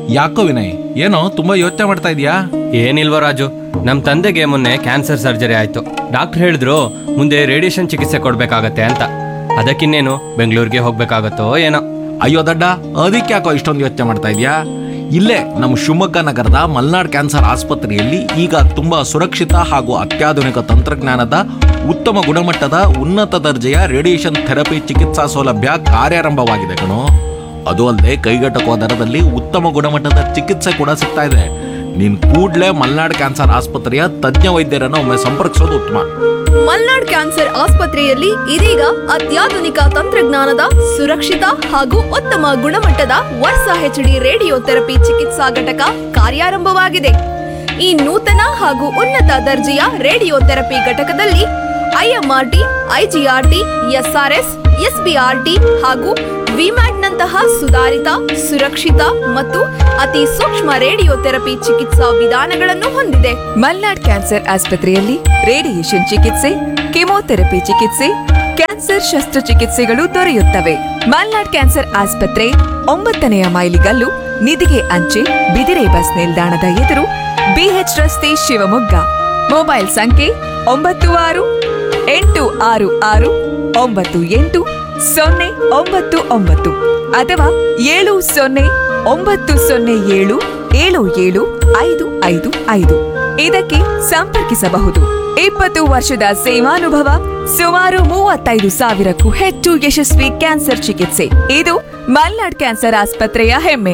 ಯಾಕೋ ವಿನಯ್ ಏನೋ ತುಂಬಾ ಯೋಚನೆ ಮಾಡ್ತಾ ಇದೀಯಾ ಏನಿಲ್ವ ರಾಜು ನಮ್ಮ ತಂದೆಗೆ ಮೊನ್ನೆ ಕ್ಯಾನ್ಸರ್ ಸರ್ಜರಿ ಆಯ್ತು ಡಾಕ್ಟರ್ ಹೇಳಿದ್ರು ಮುಂದೆ ರೇಡಿಯೇಷನ್ ಚಿಕಿತ್ಸೆ ಕೊಡ್ಬೇಕಾಗತ್ತೆ ಅಂತ ಅದಕ್ಕಿನ್ನೇನು ಬೆಂಗಳೂರಿಗೆ ಹೋಗ್ಬೇಕಾಗತ್ತೋ ಏನೋ ಅಯ್ಯೋ ದಡ್ಡ ಅದಕ್ಕೆ ಯಾಕೋ ಇಷ್ಟೊಂದು ಯೋಚನೆ ಮಾಡ್ತಾ ಇದೀಯಾ ಇಲ್ಲೇ ನಮ್ಮ ಶಿವಮೊಗ್ಗ ನಗರದ ಮಲ್ನಾಡ್ ಕ್ಯಾನ್ಸರ್ ಆಸ್ಪತ್ರೆಯಲ್ಲಿ ಈಗ ತುಂಬಾ ಸುರಕ್ಷಿತ ಹಾಗೂ ಅತ್ಯಾಧುನಿಕ ತಂತ್ರಜ್ಞಾನದ ಉತ್ತಮ ಗುಣಮಟ್ಟದ ಉನ್ನತ ದರ್ಜೆಯ ರೇಡಿಯೇಷನ್ ಥೆರಪಿ ಚಿಕಿತ್ಸಾ ಸೌಲಭ್ಯ ಕಾರ್ಯಾರಂಭವಾಗಿದೆ ಕಣೋ ಅದು ಅಲ್ಲದೆ ಕೈಗೆಟಕುವ ದರದಲ್ಲಿ ಉತ್ತಮ ಗುಣಮಟ್ಟದ ಚಿಕಿತ್ಸೆ ಕೂಡ ಸಿಗ್ತಾ ಇದೆ ನೀನ್ ಕೂಡ್ಲೇ ಮಲ್ನಾಡ್ ಕ್ಯಾನ್ಸರ್ ಆಸ್ಪತ್ರೆಯ ತಜ್ಞ ವೈದ್ಯರನ್ನು ಒಮ್ಮೆ ಸಂಪರ್ಕಿಸೋದು ಉತ್ತಮ ಮಲ್ನಾಡ್ ಕ್ಯಾನ್ಸರ್ ಆಸ್ಪತ್ರೆಯಲ್ಲಿ ಇದೀಗ ಅತ್ಯಾಧುನಿಕ ತಂತ್ರಜ್ಞಾನದ ಸುರಕ್ಷಿತ ಹಾಗೂ ಉತ್ತಮ ಗುಣಮಟ್ಟದ ವರ್ಸಾ ಹೆಚ್ಡಿ ರೇಡಿಯೋ ಥೆರಪಿ ಚಿಕಿತ್ಸಾ ಘಟಕ ಕಾರ್ಯಾರಂಭವಾಗಿದೆ ಈ ನೂತನ ಹಾಗೂ ಉನ್ನತ ದರ್ಜೆಯ ರೇಡಿಯೋ ಥೆರಪಿ ಘಟಕದಲ್ಲಿ ಐಎಂಆರ್ಟಿ ಐಜಿಆರ್ಟಿ ಎಸ್ಆರ್ಎಸ್ ಎಸ್ಬಿಆರ್ಟಿ ಹಾಗೂ ವಿಮ್ಯಾಟ್ನಂತಹ ಸುಧಾರಿತ ಸುರಕ್ಷಿತ ಮತ್ತು ಅತಿ ಸೂಕ್ಷ್ಮ ರೇಡಿಯೋ ಥೆರಪಿ ಚಿಕಿತ್ಸಾ ವಿಧಾನಗಳನ್ನು ಹೊಂದಿದೆ ಮಲ್ನಾಡ್ ಕ್ಯಾನ್ಸರ್ ಆಸ್ಪತ್ರೆಯಲ್ಲಿ ರೇಡಿಯೇಷನ್ ಚಿಕಿತ್ಸೆ ಕೆಮೊಥೆರಪಿ ಚಿಕಿತ್ಸೆ ಕ್ಯಾನ್ಸರ್ ಶಸ್ತ್ರಚಿಕಿತ್ಸೆಗಳು ದೊರೆಯುತ್ತವೆ ಮಲ್ನಾಡ್ ಕ್ಯಾನ್ಸರ್ ಆಸ್ಪತ್ರೆ ಒಂಬತ್ತನೆಯ ಮೈಲಿಗಲ್ಲು ನಿಧಿಗೆ ಅಂಚೆ ಬಿದಿರೆ ಬಸ್ ನಿಲ್ದಾಣದ ಎದುರು ಬಿಎಚ್ ರಸ್ತೆ ಶಿವಮೊಗ್ಗ ಮೊಬೈಲ್ ಸಂಖ್ಯೆ ಒಂಬತ್ತು ಆರು ಎಂಟು ಆರು ಆರು ಒಂಬತ್ತು ಎಂಟು ಸೊನ್ನೆ ಒಂಬತ್ತು ಒಂಬತ್ತು ಅಥವಾ ಏಳು ಸೊನ್ನೆ ಒಂಬತ್ತು ಸೊನ್ನೆ ಏಳು ಏಳು ಏಳು ಐದು ಐದು ಐದು ಇದಕ್ಕೆ ಸಂಪರ್ಕಿಸಬಹುದು ಇಪ್ಪತ್ತು ವರ್ಷದ ಸೇವಾನುಭವ ಸುಮಾರು ಮೂವತ್ತೈದು ಸಾವಿರಕ್ಕೂ ಹೆಚ್ಚು ಯಶಸ್ವಿ ಕ್ಯಾನ್ಸರ್ ಚಿಕಿತ್ಸೆ ಇದು ಮಲ್ನಾಡ್ ಕ್ಯಾನ್ಸರ್ ಆಸ್ಪತ್ರೆಯ ಹೆಮ್ಮೆ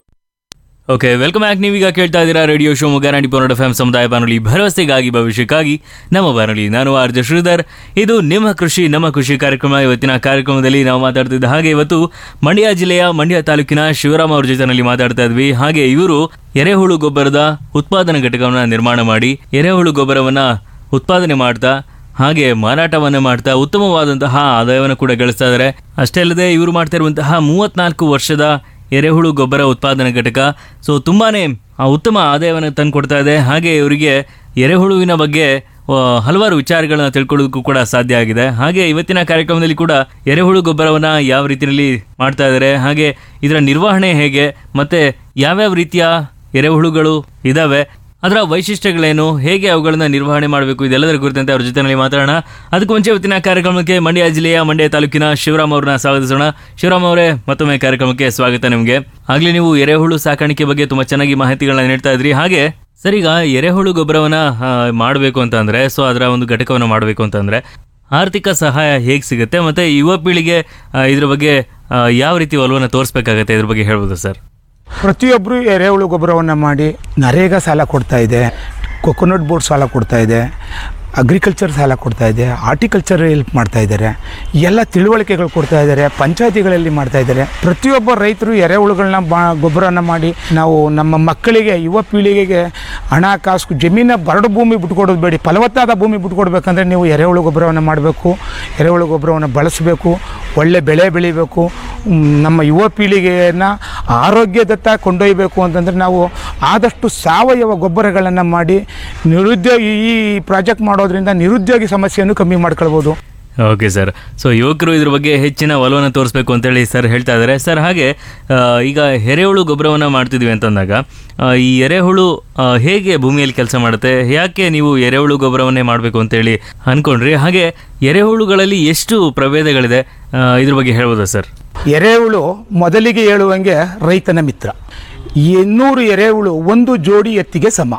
ಓಕೆ ವೆಲ್ಕಮ್ ಬ್ಯಾಕ್ ನೀವೀಗ ಕೇಳ್ತಾ ಇದ್ದೀರಾ ರೇಡಿಯೋ ಶಿವಮೊಗ್ಗ ನಾಡಿ ಪನ್ನಡ ಎಫ್ ಸಮುದಾಯ ಬಾನುಲಿ ಭರವಸೆಗಾಗಿ ಭವಿಷ್ಯಕ್ಕಾಗಿ ನಮ್ಮ ಬಾನುಲಿ ನಾನು ಆರ್ ಜೆ ಶ್ರೀಧರ್ ಇದು ನಿಮ್ಮ ಕೃಷಿ ನಮ್ಮ ಕೃಷಿ ಕಾರ್ಯಕ್ರಮ ಇವತ್ತಿನ ಕಾರ್ಯಕ್ರಮದಲ್ಲಿ ನಾವು ಮಾತಾಡ್ತಿದ್ದ ಹಾಗೆ ಇವತ್ತು ಮಂಡ್ಯ ಜಿಲ್ಲೆಯ ಮಂಡ್ಯ ತಾಲೂಕಿನ ಶಿವರಾಮ್ ಅವ್ರ ಜೊತೆನಲ್ಲಿ ಮಾತಾಡ್ತಾ ಇದ್ವಿ ಹಾಗೆ ಇವರು ಎರೆಹುಳು ಗೊಬ್ಬರದ ಉತ್ಪಾದನಾ ಘಟಕವನ್ನು ನಿರ್ಮಾಣ ಮಾಡಿ ಎರೆಹುಳು ಗೊಬ್ಬರವನ್ನ ಉತ್ಪಾದನೆ ಮಾಡ್ತಾ ಹಾಗೆ ಮಾರಾಟವನ್ನ ಮಾಡ್ತಾ ಉತ್ತಮವಾದಂತಹ ಆದಾಯವನ್ನು ಕೂಡ ಗಳಿಸ್ತಾ ಇದ್ದಾರೆ ಅಷ್ಟೇ ಅಲ್ಲದೆ ಇವರು ಮಾಡ್ತಾ ಇರುವಂತಹ ಮೂವತ್ನಾಲ್ಕು ವರ್ಷದ ಎರೆಹುಳು ಗೊಬ್ಬರ ಉತ್ಪಾದನಾ ಘಟಕ ಸೊ ತುಂಬಾನೇ ಆ, ಉತ್ತಮ ಆದಾಯವನ್ನು ತಂದುಕೊಡ್ತಾ ಇದೆ ಹಾಗೆ ಇವರಿಗೆ ಎರೆಹುಳುವಿನ ಬಗ್ಗೆ ಆ, ಹಲವಾರು ವಿಚಾರಗಳನ್ನ ತಿಳ್ಕೊಳ್ಳೋದಕ್ಕೂ ಕೂಡ ಸಾಧ್ಯ ಆಗಿದೆ ಹಾಗೆ ಇವತ್ತಿನ ಕಾರ್ಯಕ್ರಮದಲ್ಲಿ ಕೂಡ ಎರೆಹುಳು ಗೊಬ್ಬರವನ್ನ ಯಾವ ರೀತಿಯಲ್ಲಿ ಮಾಡ್ತಾ ಇದ್ದಾರೆ ಹಾಗೆ ಇದರ ನಿರ್ವಹಣೆ ಹೇಗೆ ಮತ್ತೆ ಯಾವ್ಯಾವ ರೀತಿಯ ಎರೆಹುಳುಗಳು ಇದಾವೆ ಅದರ ವೈಶಿಷ್ಟ್ಯಗಳೇನು ಹೇಗೆ ಅವುಗಳನ್ನ ನಿರ್ವಹಣೆ ಮಾಡಬೇಕು ಇದೆಲ್ಲದರ ಕುರಿತಂತೆ ಅವ್ರ ಜೊತೆನಲ್ಲಿ ಮಾತಾಡೋಣ ಅದಕ್ಕೂ ಮುಂಚೆ ಇವತ್ತಿನ ಕಾರ್ಯಕ್ರಮಕ್ಕೆ ಮಂಡ್ಯ ಜಿಲ್ಲೆಯ ಮಂಡ್ಯ ತಾಲೂಕಿನ ಶಿವರಾಮ್ ಅವ್ರನ್ನ ಸ್ವಾಗತಿಸೋಣ ಶಿವರಾಮ್ ಅವರೇ ಮತ್ತೊಮ್ಮೆ ಕಾರ್ಯಕ್ರಮಕ್ಕೆ ಸ್ವಾಗತ ನಿಮಗೆ ಆಗ್ಲೇ ನೀವು ಎರೆಹುಳು ಸಾಕಾಣಿಕೆ ಬಗ್ಗೆ ತುಂಬಾ ಚೆನ್ನಾಗಿ ಮಾಹಿತಿಗಳನ್ನ ನೀಡ್ತಾ ಇದ್ರಿ ಹಾಗೆ ಸರ್ ಈಗ ಎರೆಹುಳು ಗೊಬ್ಬರವನ್ನ ಮಾಡಬೇಕು ಅಂತ ಅಂದ್ರೆ ಸೊ ಅದರ ಒಂದು ಘಟಕವನ್ನು ಮಾಡಬೇಕು ಅಂತಂದ್ರೆ ಆರ್ಥಿಕ ಸಹಾಯ ಹೇಗೆ ಸಿಗುತ್ತೆ ಮತ್ತೆ ಯುವ ಪೀಳಿಗೆ ಆ, ಇದ್ರ ಬಗ್ಗೆ ಆ, ಯಾವ ರೀತಿ ಒಲವನ್ನು ತೋರಿಸ್ಬೇಕಾಗತ್ತೆ ಇದ್ರ ಬಗ್ಗೆ ಹೇಳ್ಬೋದು ಸರ್ ಪ್ರತಿಯೊಬ್ಬರು ಎರೆಹುಳು ಗೊಬ್ಬರವನ್ನು ಮಾಡಿ ನರೇಗಾ ಸಾಲ ಕೊಡ್ತಾ ಇದೆ ಕೊಕೊನಟ್ ಬೋರ್ಡ್ ಸಾಲ ಕೊಡ್ತಾ ಇದೆ ಅಗ್ರಿಕಲ್ಚರ್ ಸಾಲ ಕೊಡ್ತಾ ಇದೆ ಆರ್ಟಿಕಲ್ಚರ್ ಹೆಲ್ಪ್ ಮಾಡ್ತಾ ಇದ್ದಾರೆ ಎಲ್ಲ ತಿಳುವಳಿಕೆಗಳು ಕೊಡ್ತಾ ಇದ್ದಾರೆ ಪಂಚಾಯತಿಗಳಲ್ಲಿ ಮಾಡ್ತಾ ಇದ್ದಾರೆ ಪ್ರತಿಯೊಬ್ಬ ರೈತರು ಎರೆಹುಳುಗಳನ್ನ ಬಾ ಗೊಬ್ಬರವನ್ನು ಮಾಡಿ ನಾವು ನಮ್ಮ ಮಕ್ಕಳಿಗೆ ಯುವ ಪೀಳಿಗೆಗೆ ಹಣ ಕಾಸು ಜಮೀನ ಬರಡು ಭೂಮಿ ಬಿಟ್ಕೊಡೋದು ಬೇಡಿ ಫಲವತ್ತಾದ ಭೂಮಿ ಬಿಟ್ಕೊಡ್ಬೇಕಂದ್ರೆ ನೀವು ಎರೆಹುಳು ಗೊಬ್ಬರವನ್ನು ಮಾಡಬೇಕು ಎರೆಹುಳು ಗೊಬ್ಬರವನ್ನು ಬಳಸಬೇಕು ಒಳ್ಳೆ ಬೆಳೆ ಬೆಳಿಬೇಕು ಮ್, ನಮ್ಮ ಯುವ ಪೀಳಿಗೆಯನ್ನು ಆರೋಗ್ಯದತ್ತ ಕೊಂಡೊಯ್ಯಬೇಕು ಅಂತಂದರೆ ನಾವು ಆದಷ್ಟು ಸಾವಯವ ಗೊಬ್ಬರಗಳನ್ನು ಮಾಡಿ ನಿರುದ್ಯೋಗಿ ಈ ಪ್ರಾಜೆಕ್ಟ್ ಮಾಡೋದ್ರಿಂದ ನಿರುದ್ಯೋಗಿ ಸಮಸ್ಯೆಯನ್ನು ಕಮ್ಮಿ ಮಾಡ್ಕೊಳ್ಬೋದು ಓಕೆ ಸರ್ ಸೊ ಯುವಕರು ಇದ್ರ ಬಗ್ಗೆ ಹೆಚ್ಚಿನ ಒಲವನ್ನು ತೋರಿಸ್ಬೇಕು ಅಂತೇಳಿ ಸರ್ ಹೇಳ್ತಾ ಇದ್ದಾರೆ ಸರ್ ಹಾಗೆ ಆ, ಈಗ ಎರೆಹುಳು ಗೊಬ್ಬರವನ್ನು ಮಾಡ್ತಿದ್ವಿ ಅಂತಂದಾಗ ಆ, ಈ ಎರೆಹುಳು ಆ, ಹೇಗೆ ಭೂಮಿಯಲ್ಲಿ ಕೆಲಸ ಮಾಡುತ್ತೆ ಯಾಕೆ ನೀವು ಎರೆಹುಳು ಗೊಬ್ಬರವನ್ನೇ ಮಾಡಬೇಕು ಅಂತೇಳಿ ಅನ್ಕೊಂಡ್ರಿ ಹಾಗೆ ಎರೆಹುಳುಗಳಲ್ಲಿ ಎಷ್ಟು ಪ್ರಭೇದಗಳಿದೆ ಆ, ಇದ್ರ ಬಗ್ಗೆ ಹೇಳ್ಬೋದಾ ಸರ್ ಎರೆಹುಳು ಮೊದಲಿಗೆ ಹೇಳುವಂಗೆ ರೈತನ ಮಿತ್ರ ಇನ್ನೂರು ಎರೆಹುಳು ಒಂದು ಜೋಡಿ ಎತ್ತಿಗೆ ಸಮ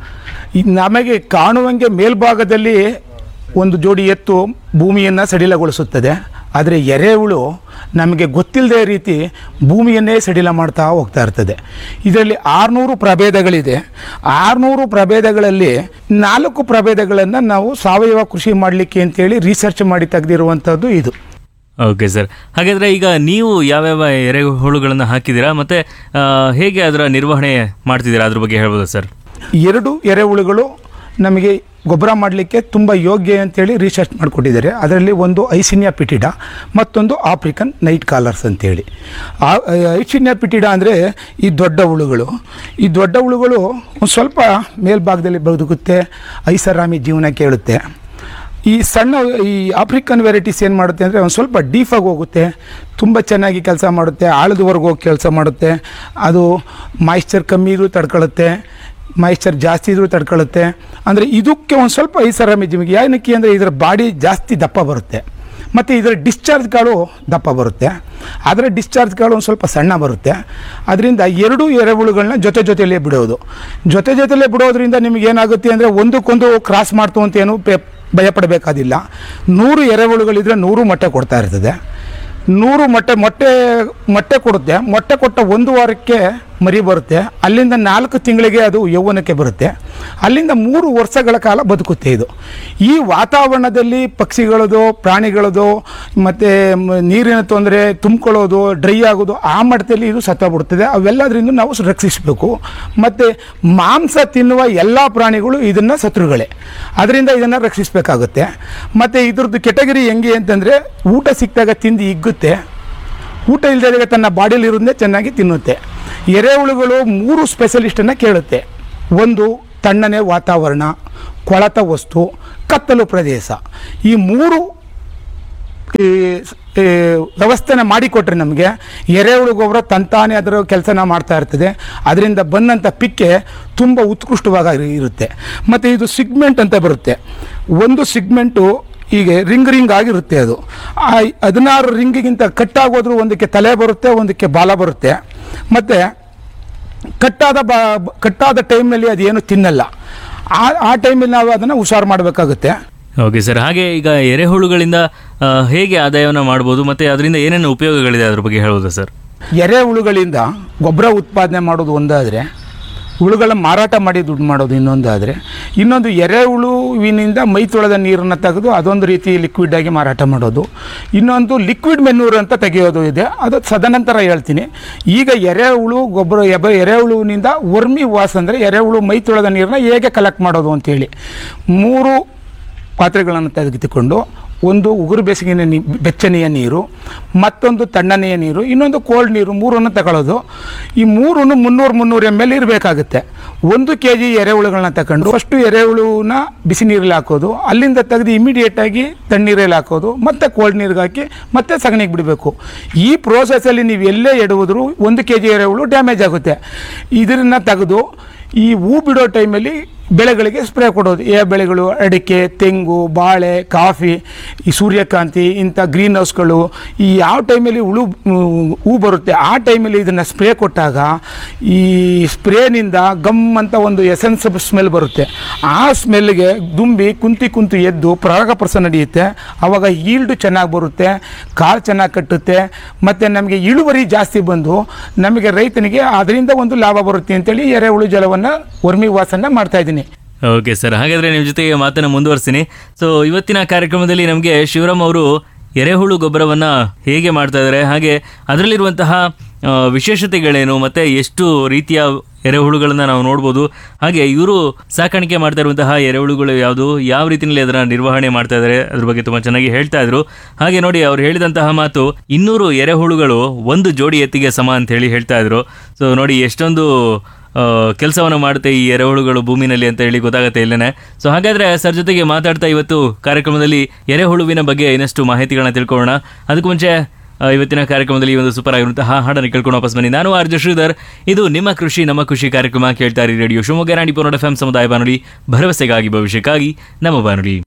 ಈ ನಮಗೆ ಕಾಣುವಂಗೆ ಮೇಲ್ಭಾಗದಲ್ಲಿ ಒಂದು ಜೋಡಿ ಎತ್ತು ಭೂಮಿಯನ್ನು ಸಡಿಲಗೊಳಿಸುತ್ತದೆ ಆದರೆ ಎರೆಹುಳು ನಮಗೆ ಗೊತ್ತಿಲ್ಲದೆ ರೀತಿ ಭೂಮಿಯನ್ನೇ ಸಡಿಲ ಮಾಡ್ತಾ ಹೋಗ್ತಾ ಇರ್ತದೆ ಇದರಲ್ಲಿ ಆರುನೂರು ಪ್ರಭೇದಗಳಿದೆ ಆರುನೂರು ಪ್ರಭೇದಗಳಲ್ಲಿ ನಾಲ್ಕು ಪ್ರಭೇದಗಳನ್ನು ನಾವು ಸಾವಯವ ಕೃಷಿ ಮಾಡಲಿಕ್ಕೆ ಅಂತೇಳಿ ರಿಸರ್ಚ್ ಮಾಡಿ ತೆಗೆದಿರುವಂಥದ್ದು ಇದು ಓಕೆ ಸರ್ ಹಾಗಾದ್ರೆ ಈಗ ನೀವು ಯಾವ್ಯಾವ ಎರೆಹುಳುಗಳನ್ನು ಹಾಕಿದ್ದೀರಾ ಮತ್ತೆ ಆ, ಹೇಗೆ ಅದರ ನಿರ್ವಹಣೆ ಮಾಡ್ತಿದ್ದೀರಾ ಅದ್ರ ಬಗ್ಗೆ ಹೇಳ್ಬೋದಾ ಸರ್ ಎರಡು ಎರೆಹುಳುಗಳು ನಮಗೆ ಗೊಬ್ಬರ ಮಾಡಲಿಕ್ಕೆ ತುಂಬ ಯೋಗ್ಯ ಅಂತೇಳಿ ರಿಸರ್ಚ್ ಮಾಡಿಕೊಟ್ಟಿದ್ದಾರೆ ಅದರಲ್ಲಿ ಒಂದು ಐಸಿನಿಯಾ ಪಿಟಿಡ ಮತ್ತೊಂದು ಆಫ್ರಿಕನ್ ನೈಟ್ ಕಾಲರ್ಸ್ ಅಂತೇಳಿ ಆ ಐಸಿನಿಯಾ ಪಿಟಿಡ ಅಂದರೆ ಈ ದೊಡ್ಡ ಹುಳುಗಳು ಈ ದೊಡ್ಡ ಹುಳುಗಳು ಒಂದು ಸ್ವಲ್ಪ ಮೇಲ್ಭಾಗದಲ್ಲಿ ಬದುಕುತ್ತೆ ಐಷಾರಾಮಿ ಜೀವನ ಕೇಳುತ್ತೆ ಈ ಸಣ್ಣ ಈ ಆಫ್ರಿಕನ್ ವೆರೈಟೀಸ್ ಏನು ಮಾಡುತ್ತೆ ಅಂದರೆ ಒಂದು ಸ್ವಲ್ಪ ಡೀಫಾಗಿ ಹೋಗುತ್ತೆ ತುಂಬ ಚೆನ್ನಾಗಿ ಕೆಲಸ ಮಾಡುತ್ತೆ ಆಳದವರೆಗೆ ಹೋಗಿ ಕೆಲಸ ಮಾಡುತ್ತೆ ಅದು ಮಾಯಿಶ್ಚರ್ ಕಮ್ಮಿ ಇದ್ರೂ ತಡ್ಕೊಳ್ಳುತ್ತೆ ಮಾಯಿಶ್ಚರ್ ಜಾಸ್ತಿ ಇದ್ರೂ ತಡ್ಕೊಳ್ಳುತ್ತೆ ಅಂದರೆ ಇದಕ್ಕೆ ಒಂದು ಸ್ವಲ್ಪ ಐಸರಾಮಿಜಿಮಿಗೆ ಏನಕ್ಕೆ ಅಂದರೆ ಇದರ ಬಾಡಿ ಜಾಸ್ತಿ ದಪ್ಪ ಬರುತ್ತೆ ಮತ್ತು ಇದರ ಡಿಸ್ಚಾರ್ಜ್ಗಳು ದಪ್ಪ ಬರುತ್ತೆ ಅದರ ಡಿಸ್ಚಾರ್ಜ್ಗಳು ಒಂದು ಸ್ವಲ್ಪ ಸಣ್ಣ ಬರುತ್ತೆ ಅದರಿಂದ ಎರಡೂ ಎರೆಹುಳುಗಳನ್ನ ಜೊತೆ ಜೊತೆಯಲ್ಲೇ ಬಿಡೋದು ಜೊತೆ ಜೊತೆಯಲ್ಲೇ ಬಿಡೋದ್ರಿಂದ ನಿಮಗೆ ಏನಾಗುತ್ತೆ ಅಂದರೆ ಒಂದಕ್ಕೊಂದು ಕ್ರಾಸ್ ಮಾಡ್ತು ಅಂತ ಏನು ಪೇ ಭಯಪಡಬೇಕಾದಿಲ್ಲ ನೂರು ಎರೆಹುಳುಗಳಿದ್ರೆ ನೂರು ಮೊಟ್ಟೆ ಕೊಡ್ತಾ ಇರ್ತದೆ ನೂರು ಮೊಟ್ಟೆ ಮೊಟ್ಟೆ ಮೊಟ್ಟೆ ಕೊಡುತ್ತೆ ಮೊಟ್ಟೆ ಕೊಟ್ಟ ಒಂದು ವಾರಕ್ಕೆ ಮರಿ ಬರುತ್ತೆ ಅಲ್ಲಿಂದ ನಾಲ್ಕು ತಿಂಗಳಿಗೆ ಅದು ಯೌವನಕ್ಕೆ ಬರುತ್ತೆ ಅಲ್ಲಿಂದ ಮೂರು ವರ್ಷಗಳ ಕಾಲ ಬದುಕುತ್ತೆ ಇದು ಈ ವಾತಾವರಣದಲ್ಲಿ ಪಕ್ಷಿಗಳದು ಪ್ರಾಣಿಗಳದು ಮತ್ತು ನೀರಿನ ತೊಂದರೆ ತುಂಬಿಕೊಳ್ಳೋದು ಡ್ರೈ ಆಗೋದು ಆ ಮಟ್ಟದಲ್ಲಿ ಇದು ಸತ್ತೋಗ್ಬಿಡ್ತದೆ ಅವೆಲ್ಲದರಿಂದ ನಾವು ರಕ್ಷಿಸಬೇಕು ಮತ್ತು ಮಾಂಸ ತಿನ್ನುವ ಎಲ್ಲ ಪ್ರಾಣಿಗಳು ಇದನ್ನು ಶತ್ರುಗಳೇ ಅದರಿಂದ ಇದನ್ನು ರಕ್ಷಿಸಬೇಕಾಗುತ್ತೆ ಮತ್ತು ಇದ್ರದ್ದು ಕೆಟಗರಿ ಹೆಂಗೆ ಅಂತಂದರೆ ಊಟ ಸಿಕ್ಕಿದಾಗ ತಿಂದು ಹಿಗ್ಗುತ್ತೆ ಊಟ ಇಲ್ಲದಾಗ ತನ್ನ ಬಾಡಿಯಲ್ಲಿ ಇರೋದನ್ನೇ ಚೆನ್ನಾಗಿ ತಿನ್ನುತ್ತೆ ಎರೆಹುಳುಗಳು ಮೂರು ಸ್ಪೆಷಲಿಸ್ಟನ್ನು ಕೇಳುತ್ತೆ ಒಂದು ತಣ್ಣನೆ ವಾತಾವರಣ ಕೊಳತ ವಸ್ತು ಕತ್ತಲು ಪ್ರದೇಶ ಈ ಮೂರು ಈ ಸ್- ಈ ವ್ಯವಸ್ಥೆನ ಮಾಡಿಕೊಟ್ರೆ ನಮಗೆ ಎರೆಹುಳು ಗೊಬ್ಬರ ತಂತಾನೆ ಅದರ ಕೆಲಸನ ಮಾಡ್ತಾ ಇರ್ತದೆ ಅದರಿಂದ ಬಂದಂಥ ಪಿಕ್ಕೆ ತುಂಬ ಉತ್ಕೃಷ್ಟವಾಗಿ ಇರುತ್ತೆ ಮತ್ತು ಇದು ಸಿಗ್ಮೆಂಟ್ ಅಂತ ಬರುತ್ತೆ ಒಂದು ಸಿಗ್ಮೆಂಟು ಹೀಗೆ ರಿಂಗ್ ರಿಂಗ್ ಆಗಿರುತ್ತೆ ಅದು ಆ ಹದಿನಾರು ರಿಂಗಿಗಿಂತ ಕಟ್ಟಾಗೋದ್ರೂ ಒಂದಕ್ಕೆ ತಲೆ ಬರುತ್ತೆ ಒಂದಕ್ಕೆ ಬಾಲ ಬರುತ್ತೆ ಮತ್ತು ಕಟ್ಟಾದ ಬಾ ಕಟ್ಟಾದ ಟೈಮ್ನಲ್ಲಿ ಅದೇನು ತಿನ್ನಲ್ಲ ಆ ಆ ಟೈಮಲ್ಲಿ ನಾವು ಅದನ್ನು ಹುಷಾರು ಮಾಡಬೇಕಾಗುತ್ತೆ ಓಕೆ ಸರ್ ಹಾಗೆ ಈಗ ಎರೆಹುಳುಗಳಿಂದ ಆ, ಹೇಗೆ ಆದಾಯವನ್ನು ಮಾಡ್ಬೋದು ಮತ್ತು ಅದರಿಂದ ಏನೇನು ಉಪಯೋಗಗಳಿದೆ ಅದ್ರ ಬಗ್ಗೆ ಹೇಳ್ಬೋದಾ ಸರ್ ಎರೆಹುಳುಗಳಿಂದ ಗೊಬ್ಬರ ಉತ್ಪಾದನೆ ಮಾಡೋದು ಒಂದಾದರೆ ಹುಳುಗಳ ಮಾರಾಟ ಮಾಡಿ ದುಡ್ಡು ಮಾಡೋದು ಇನ್ನೊಂದಾದರೆ ಇನ್ನೊಂದು ಎರೆಹುಳುವಿನಿಂದ ಮೈ ತೊಳೆದ ನೀರನ್ನು ತೆಗೆದು ಅದೊಂದು ರೀತಿ ಲಿಕ್ವಿಡ್ ಆಗಿ ಮಾರಾಟ ಮಾಡೋದು ಇನ್ನೊಂದು ಲಿಕ್ವಿಡ್ ಮೆನ್ನೂರ್ ಅಂತ ತೆಗೆಯೋದು ಇದೆ ಅದು ಸದನಂತರ ಹೇಳ್ತೀನಿ ಈಗ ಎರೆಹುಳು ಗೊಬ್ಬರ ಎಬ ಎರೆಹುಳುವಿನಿಂದ ವರ್ಮಿ ವಾಸ್ ಅಂದರೆ ಎರೆಹುಳು ಮೈ ತೊಳೆದ ನೀರನ್ನ ಹೇಗೆ ಕಲೆಕ್ಟ್ ಮಾಡೋದು ಅಂತೇಳಿ ಮೂರು ಪಾತ್ರೆಗಳನ್ನು ತೆಗೆದುಕೊಂಡು ಒಂದು ಉಗುರು ಬೆಚ್ಚಗಿನ ನೀ ಬೆಚ್ಚನೆಯ ನೀರು ಮತ್ತೊಂದು ತಣ್ಣನೆಯ ನೀರು ಇನ್ನೊಂದು ಕೋಲ್ಡ್ ನೀರು ಮೂರನ್ನು ತಗೊಳ್ಳೋದು ಈ ಮೂರನ್ನು ಮುನ್ನೂರು ಮುನ್ನೂರು ಎಮ್ ಎಲ್ ಇರಬೇಕಾಗುತ್ತೆ ಒಂದು ಕೆ ಜಿ ಎರೆಹುಳುಗಳನ್ನ ತಗೊಂಡು ಫಸ್ಟು ಎರೆಹುಳುನ ಬಿಸಿ ನೀರಲ್ಲಿ ಹಾಕೋದು ಅಲ್ಲಿಂದ ತೆಗೆದು ಇಮಿಡಿಯೇಟಾಗಿ ತಣ್ಣೀರಲ್ಲಿ ಹಾಕೋದು ಮತ್ತೆ ಕೋಲ್ಡ್ ನೀರಿಗೆ ಹಾಕಿ ಮತ್ತೆ ಸಗಣಿಗೆ ಬಿಡಬೇಕು ಈ ಪ್ರೋಸೆಸ್ಸಲ್ಲಿ ನೀವು ಎಲ್ಲೇ ಎಡುವುದ್ರು ಒಂದು ಕೆ ಜಿ ಎರೆಹುಳು ಡ್ಯಾಮೇಜ್ ಆಗುತ್ತೆ ಇದನ್ನು ತೆಗೆದು ಈ ಹೂ ಬಿಡೋ ಟೈಮಲ್ಲಿ ಬೆಳೆಗಳಿಗೆ ಸ್ಪ್ರೇ ಕೊಡೋದು ಏ ಬೆಳೆಗಳು ಅಡಿಕೆ ತೆಂಗು ಬಾಳೆ ಕಾಫಿ ಈ ಸೂರ್ಯಕಾಂತಿ ಇಂಥ ಗ್ರೀನ್ ಹೌಸ್ಗಳು ಈ ಯಾವ ಟೈಮಲ್ಲಿ ಹುಳು ಮ್, ಹೂ ಬರುತ್ತೆ ಆ ಟೈಮಲ್ಲಿ ಇದನ್ನು ಸ್ಪ್ರೇ ಕೊಟ್ಟಾಗ ಈ ಸ್ಪ್ರೇನಿಂದ ಗಮ್ ಅಂತ ಒಂದು ಎಸೆನ್ಸ್ ಸ್ಮೆಲ್ ಬರುತ್ತೆ ಆ ಸ್ಮೆಲ್ಗೆ ದುಂಬಿ ಕುಂತಿ ಕುಂತು ಎದ್ದು ಪರಾಗಪ್ರಸ ನಡೆಯುತ್ತೆ ಆವಾಗ ಈಲ್ಡು ಚೆನ್ನಾಗಿ ಬರುತ್ತೆ ಕಾಳು ಚೆನ್ನಾಗಿ ಕಟ್ಟುತ್ತೆ ಮತ್ತು ನಮಗೆ ಇಳುವರಿ ಜಾಸ್ತಿ ಬಂದು ನಮಗೆ ರೈತನಿಗೆ ಅದರಿಂದ ಒಂದು ಲಾಭ ಬರುತ್ತೆ ಅಂತೇಳಿ ಎರೆಹುಳು ಜಲವನ್ನು ವರ್ಮಿ ವಾಸನ ಮಾಡ್ತಾ ಇದ್ದೀನಿ ಓಕೆ ಸರ್ ಹಾಗಾದರೆ ನಿಮ್ಮ ಜೊತೆಗೆ ಮಾತನ್ನು ಮುಂದುವರಿಸ್ತೀನಿ ಸೊ ಇವತ್ತಿನ ಕಾರ್ಯಕ್ರಮದಲ್ಲಿ ನಮಗೆ ಶಿವರಾಮ್ ಅವರು ಎರೆಹುಳು ಗೊಬ್ಬರವನ್ನು ಹೇಗೆ ಮಾಡ್ತಾ ಇದ್ದಾರೆ ಹಾಗೆ ಅದರಲ್ಲಿರುವಂತಹ ಆ, ವಿಶೇಷತೆಗಳೇನು ಮತ್ತು ಎಷ್ಟು ರೀತಿಯ ಎರೆಹುಳುಗಳನ್ನು ನಾವು ನೋಡ್ಬೋದು ಹಾಗೆ ಇವರು ಸಾಕಾಣಿಕೆ ಮಾಡ್ತಾ ಇರುವಂತಹ ಎರೆಹುಳುಗಳು ಯಾವುದು ಯಾವ ರೀತಿಯಲ್ಲಿ ಅದರ ನಿರ್ವಹಣೆ ಮಾಡ್ತಾ ಇದ್ದಾರೆ ಅದ್ರ ಬಗ್ಗೆ ತುಂಬ ಚೆನ್ನಾಗಿ ಹೇಳ್ತಾ ಇದ್ರು ಹಾಗೆ ನೋಡಿ ಅವ್ರು ಹೇಳಿದಂತಹ ಮಾತು ಇನ್ನೂರು ಎರೆಹುಳುಗಳು ಒಂದು ಜೋಡಿ ಎತ್ತಿಗೆ ಸಮ ಅಂತ ಹೇಳಿ ಹೇಳ್ತಾ ಇದ್ರು ಸೊ ನೋಡಿ ಎಷ್ಟೊಂದು ಕೆಲಸವನ್ನು ಮಾಡುತ್ತೆ ಈ ಎರೆಹುಳುಗಳು ಭೂಮಿನಲ್ಲಿ ಅಂತ ಹೇಳಿ ಗೊತ್ತಾಗುತ್ತೆ ಇಲ್ಲೇನೆ ಸೊ ಹಾಗಾದ್ರೆ ಸರ್ ಜೊತೆಗೆ ಮಾತಾಡ್ತಾ ಇವತ್ತು ಕಾರ್ಯಕ್ರಮದಲ್ಲಿ ಎರೆಹುಳುವಿನ ಬಗ್ಗೆ ಇನ್ನಷ್ಟು ಮಾಹಿತಿಗಳನ್ನ ತಿಳ್ಕೊಳ್ಳೋಣ ಅದಕ್ಕೂ ಮುಂಚೆ ಆ, ಇವತ್ತಿನ ಕಾರ್ಯಕ್ರಮದಲ್ಲಿ ಈ ಒಂದು ಸೂಪರ್ ಆಗಿರುವಂತಹ ಹಾಡನ್ನು ಕೇಳ್ಕೊಂಡು ವಾಪಸ್ ಬನ್ನಿ ನಾನು ಆರ್ಜ ಶ್ರೀಧರ್ ಇದು ನಿಮ್ಮ ಕೃಷಿ ನಮ್ಮ ಖುಷಿ ಕಾರ್ಯಕ್ರಮ ಕೇಳ್ತಾ ಇರಿ ರೇಡಿಯೋ ಶಿವಮೊಗ್ಗ ನಾಡಿ ಪೂರ್ಣ ಎಫ್ ಸಮುದಾಯ ಬಾನುಲಿ ಭರವಸೆಗಾಗಿ ಭವಿಷ್ಯಕ್ಕಾಗಿ ನಮ್ಮ ಬಾನುಲಿ